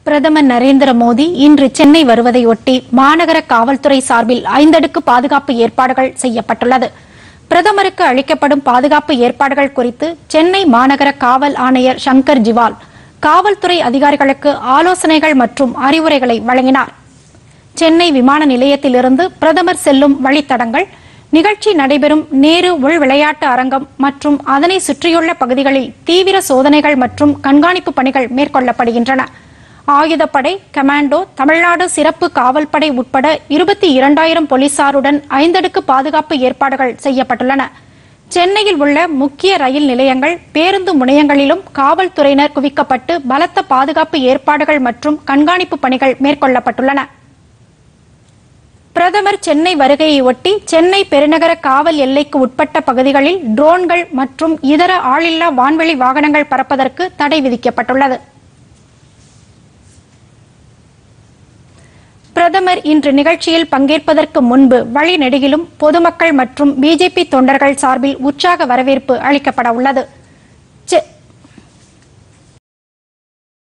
பிரதமர் நரேந்திர மோடி இன்று சென்னை வருவதையொட்டி மாநகர காவல்துறை சார்பில் ஐந்தடுக்கு பாதுகாப்பு ஏற்பாடுகள் செய்யப்பட்டுள்ளது பிரதமருக்கு அளிக்கப்படும் பாதுகாப்பு ஏற்பாடுகள் குறித்து சென்னை மாநகர காவல் ஆணையர் சங்கர் ஜிவால் காவல்துறை அதிகாரிகளுக்கு ஆலோசனைகள் மற்றும் அறிவுரைகளை வழங்கினார் சென்னை விமான நிலையத்திலிருந்து பிரதமர் செல்லும் வழித்தடங்கள் நிகழ்ச்சி நடைபெறும் நேரு உள் விளையாட்டு அரங்கம் மற்றும் அதனை சுற்றியுள்ள பகுதிகளில் தீவிர சோதனைகள் மற்றும் கண்காணிப்பு பணிகள் மேற்கொள்ளப்படுகின்றன ஆயுதப்படை கமாண்டோ தமிழ்நாடு சிறப்பு காவல்படை உட்பட இருபத்தி இரண்டாயிரம் போலீசாருடன் ஐந்தடுக்கு பாதுகாப்பு ஏற்பாடுகள் செய்யப்பட்டுள்ளன சென்னையில் உள்ள முக்கிய ரயில் நிலையங்கள் பேருந்து முனையங்களிலும் காவல்துறையினர் குவிக்கப்பட்டு பலத்த பாதுகாப்பு ஏற்பாடுகள் மற்றும் கண்காணிப்பு பணிகள் மேற்கொள்ளப்பட்டுள்ளன பிரதமர் சென்னை வருகையை ஒட்டி சென்னை பெருநகர காவல் எல்லைக்கு உட்பட்ட பகுதிகளில் ட்ரோன்கள் மற்றும் இதர ஆளில்லா வான்வெளி வாகனங்கள் பறப்பதற்கு தடை விதிக்கப்பட்டுள்ளது பிரதமர் இன்று நிகழ்ச்சியில் பங்கேற்பதற்கு முன்பு வழிநெடுகிலும் பொதுமக்கள் மற்றும் பிஜேபி தொண்டர்கள் சார்பில் உற்சாக வரவேற்பு அளிக்கப்பட உள்ளது